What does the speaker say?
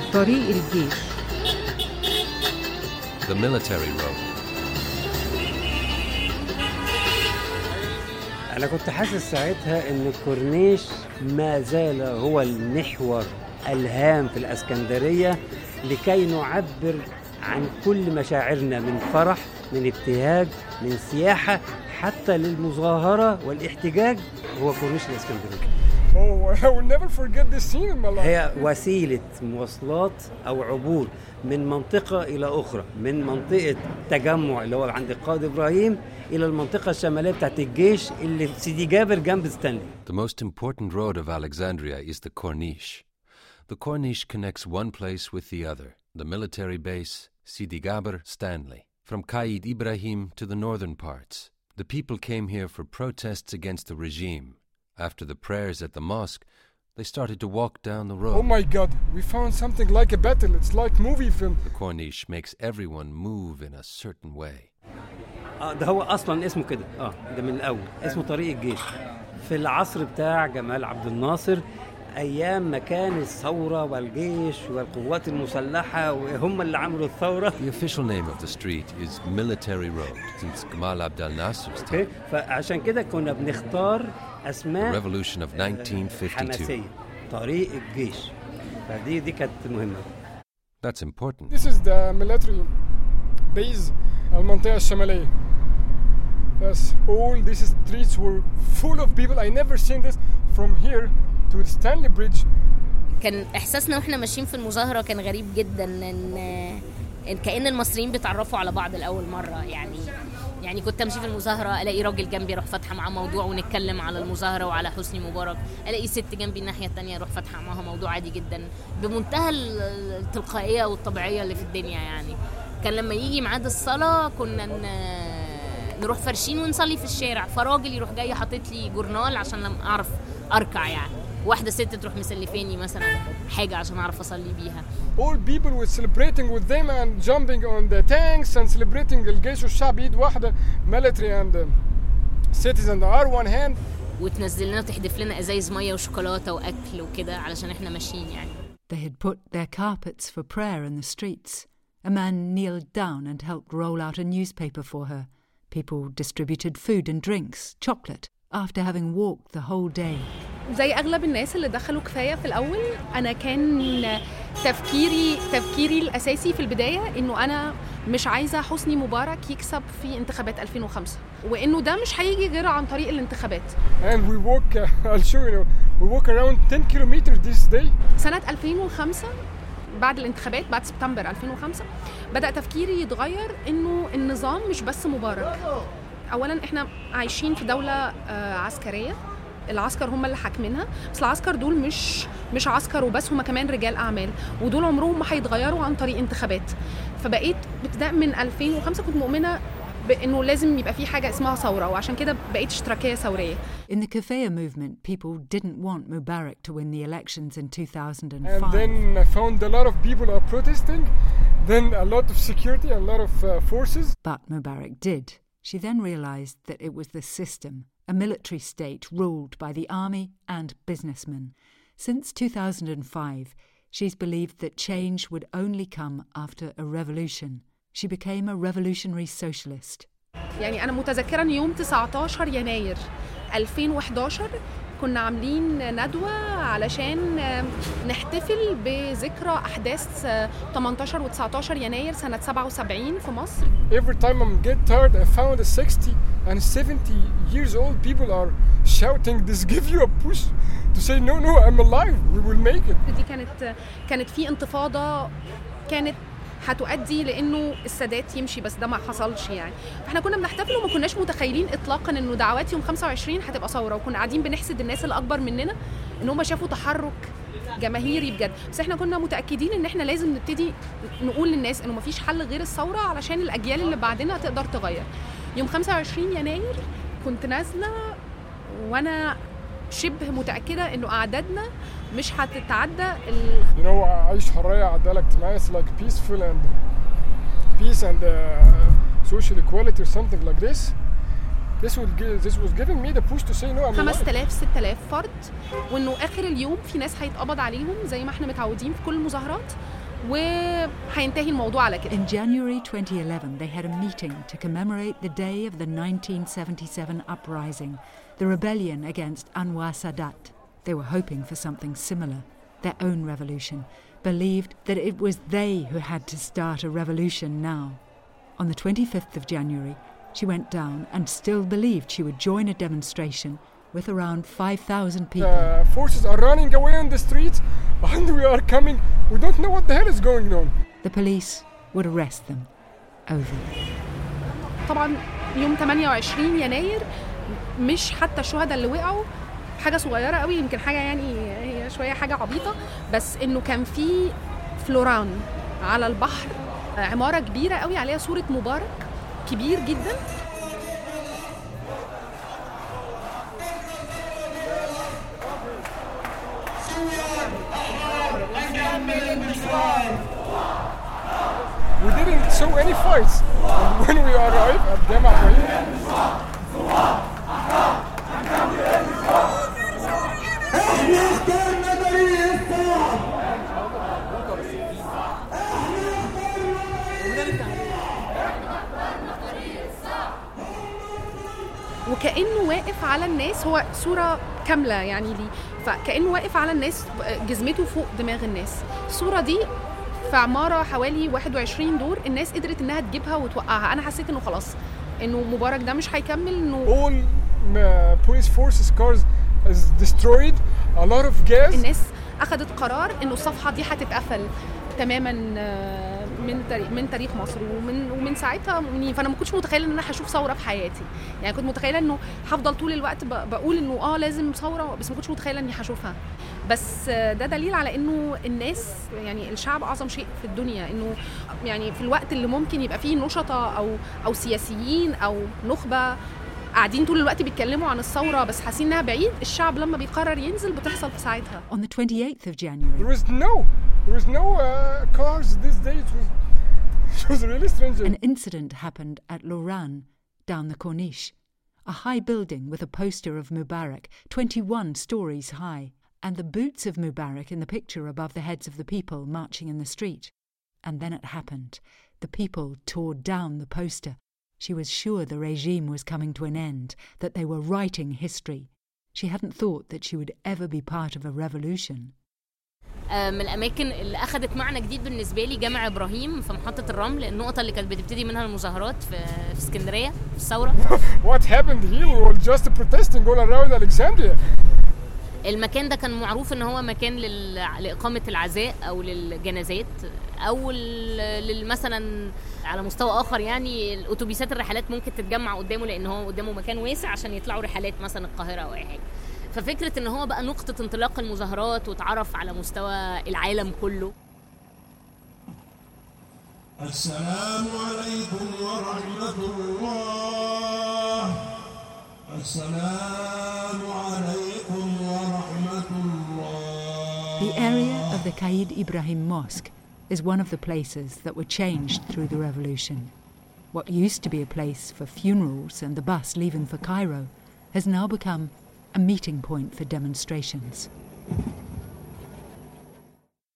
طريق الجيش The military road. أنا كنت حاسس ساعتها إن الكورنيش ما زال هو المحور الهام في الإسكندرية لكي نعبر عن كل مشاعرنا من فرح من ابتهاج من سياحة حتى للمظاهرة والاحتجاج هو كورنيش الإسكندرية Oh, I will never forget this scene in my life. هي وسيلة مواصلات أو عبور من منطقة إلى أخرى من منطقة تجمع اللي هو عند القائد إبراهيم إلى المنطقة الشمالية بتاعت الجيش اللي في سيدي جابر جنب ستانلي The most important road of Alexandria is the Corniche. The Corniche connects one place with the other, the military base, Sidi Gabr, Stanley. From Qaid Ibrahim to the northern parts, the people came here for protests against the regime. After the prayers at the mosque, they started to walk down the road. Oh my god, we found something like a battle. It's like movie film. The Corniche makes everyone move in a certain way. اه ده هو اصلا اسمه كده اه ده من الاول اسمه طريق الجيش في العصر بتاع جمال عبد الناصر ايام ما كان الثوره والجيش والقوات المسلحه وهم اللي عملوا الثوره The official name of the street is Military Road since Gamal Abdel Nasser's اوكي time, فعشان كده كنا بنختار the اسماء revolution of 1952. حماسيه طريق الجيش فدي دي كانت مهمه That's important. This is the military base المنطقة الشمالية. Yes, all these streets were full of people. I never seen this from here to the Stanley Bridge. كان احساسنا واحنا ماشيين في المظاهره كان غريب جدا ان ان كان المصريين بيتعرفوا على بعض لاول مره يعني يعني كنت امشي في المظاهره الاقي راجل جنبي اروح فاتحه معاه موضوع ونتكلم على المظاهره وعلى حسني مبارك الاقي ست جنبي الناحيه التانية اروح فاتحه معاها موضوع عادي جدا بمنتهى ال- التلقائيه والطبيعيه اللي في الدنيا يعني كان لما يجي ميعاد الصلاه كنا ن- نروح فرشين ونصلي في الشارع فراجل يروح جاي حاطط لي جورنال عشان لما اعرف اركع يعني واحده ست تروح مسلفاني مثلا حاجه عشان اعرف اصلي بيها All people were celebrating with them and jumping on the tanks and celebrating الجيش والشعب ايد واحدة military and uh, citizen are one hand. وتنزل لنا تحدف لنا ازايز ميه وشوكولاته واكل وكده علشان احنا ماشيين يعني They had put their carpets for prayer in the streets. A man kneeled down and helped roll out a newspaper for her. People distributed food and drinks, chocolate, after having walked the whole day. زي اغلب الناس اللي دخلوا كفايه في الاول انا كان تفكيري تفكيري الاساسي في البدايه انه انا مش عايزه حسني مبارك يكسب في انتخابات 2005 وانه ده مش هيجي غير عن طريق الانتخابات And we walk, uh, I'll show you, now, we walk around 10 kilometers this day. سنه 2005 بعد الانتخابات بعد سبتمبر 2005 بدا تفكيري يتغير انه النظام مش بس مبارك اولا احنا عايشين في دوله آه، عسكريه العسكر هم اللي حاكمينها بس العسكر دول مش مش عسكر وبس هم كمان رجال اعمال ودول عمرهم ما هيتغيروا عن طريق انتخابات فبقيت ابتداء من 2005 كنت مؤمنه بانه لازم يبقى في حاجه اسمها ثوره وعشان كده بقيت اشتراكيه ثوريه In the Kafaya movement, people didn't want Mubarak to win the elections in 2005. And then I found a lot of people are protesting. Then a lot of security, a lot of uh, forces. But Mubarak did. She then realised that it was the system, a military state ruled by the army and businessmen. Since 2005, she's believed that change would only come after a revolution. She became a revolutionary socialist. يعني انا متذكره ان يوم 19 يناير 2011 كنا عاملين ندوة علشان آه، نحتفل بذكرى أحداث آه، 18 و 19 يناير سنة 77 في مصر Every time I'm get tired, I found a 60 and 70 years old people are shouting, "This give you a push to say no, no, I'm alive. We will make it." دي كانت كانت في انتفاضة كانت هتؤدي لانه السادات يمشي بس ده ما حصلش يعني فاحنا كنا بنحتفل وما كناش متخيلين اطلاقا انه دعوات يوم 25 هتبقى ثوره وكنا قاعدين بنحسد الناس الاكبر مننا ان هم شافوا تحرك جماهيري بجد بس احنا كنا متاكدين ان احنا لازم نبتدي نقول للناس انه مفيش حل غير الثوره علشان الاجيال اللي بعدنا تقدر تغير يوم 25 يناير كنت نازله وانا شبه متاكده انه اعدادنا مش هتتعدى ال You know, عيش حرية عدالة اجتماعية is like peaceful and peace and uh, social equality or something like this. This would give, this was giving me the push to say no, I'm alive. 5000 6000 فرد وانه اخر اليوم في ناس هيتقبض عليهم زي ما احنا متعودين في كل المظاهرات وهينتهي الموضوع على كده In January 2011, they had a meeting to commemorate the day of the 1977 uprising, the rebellion against Anwar Sadat. They were hoping for something similar, their own revolution, believed that it was they who had to start a revolution now. On the 25th of January, she went down and still believed she would join a demonstration with around 5,000 people. The forces are running away on the streets, and we are coming. We don't know what the hell is going on. The police would arrest them. Over. طبعا يوم 28 يناير مش حتى الشهداء اللي وقعوا حاجه صغيره قوي يمكن حاجه يعني هي شويه حاجه عبيطه بس انه كان في فلوران على البحر عماره كبيره قوي عليها صوره مبارك كبير جدا We didn't show any fights. And when we arrived at Jama Ibrahim, وكانه واقف على الناس هو صوره كامله يعني ليه فكانه واقف على الناس جزمته فوق دماغ الناس الصوره دي في عماره حوالي 21 دور الناس قدرت انها تجيبها وتوقعها انا حسيت انه خلاص انه مبارك ده مش هيكمل انه all uh, police forces cars is destroyed. A lot of gas. الناس اخذت قرار انه الصفحه دي هتتقفل تماما آه، من تاريخ من تاريخ مصر ومن ومن ساعتها يعني فانا ما كنتش متخيله ان انا هشوف ثوره في حياتي يعني كنت متخيله انه هفضل طول الوقت ب- بقول انه اه لازم ثوره بس ما كنتش متخيله اني هشوفها بس آه، ده دليل على انه الناس يعني الشعب اعظم شيء في الدنيا انه يعني في الوقت اللي ممكن يبقى فيه نشطاء او او سياسيين او نخبه قاعدين طول الوقت بيتكلموا عن الثوره بس حاسين انها بعيد الشعب لما بيقرر ينزل بتحصل في ساعتها On the 28th of There January, was no, there was no uh, cars this day. It was, it was really strange. an incident happened at Loran, down the Corniche, a high building with a poster of Mubarak, 21 stories high, and the boots of Mubarak in the picture above the heads of the people marching in the street. And then it happened. The people tore down the poster. She was sure the regime was coming to an end, that they were writing history. She hadn't thought that she would ever be part of a revolution. آه، من الاماكن اللي اخذت معنى جديد بالنسبه لي جامع ابراهيم في محطه الرمل النقطه اللي كانت بتبتدي منها المظاهرات في في اسكندريه في الثوره What happened here? We were just protesting all around Alexandria. المكان ده كان معروف ان هو مكان لل... لاقامه العزاء او للجنازات او ال- لل- مثلا على مستوى اخر يعني الاتوبيسات الرحلات ممكن تتجمع قدامه لان هو قدامه مكان واسع عشان يطلعوا رحلات مثلا القاهره او اي حاجه ففكره ان هو بقى نقطه انطلاق المظاهرات واتعرف على مستوى العالم كله السلام عليكم ورحمة الله السلام عليكم ورحمة الله The area of the Qaid Ibrahim Mosque is one of the places that were changed through the revolution. What used to be a place for funerals and the bus leaving for Cairo has now become a meeting point for demonstrations.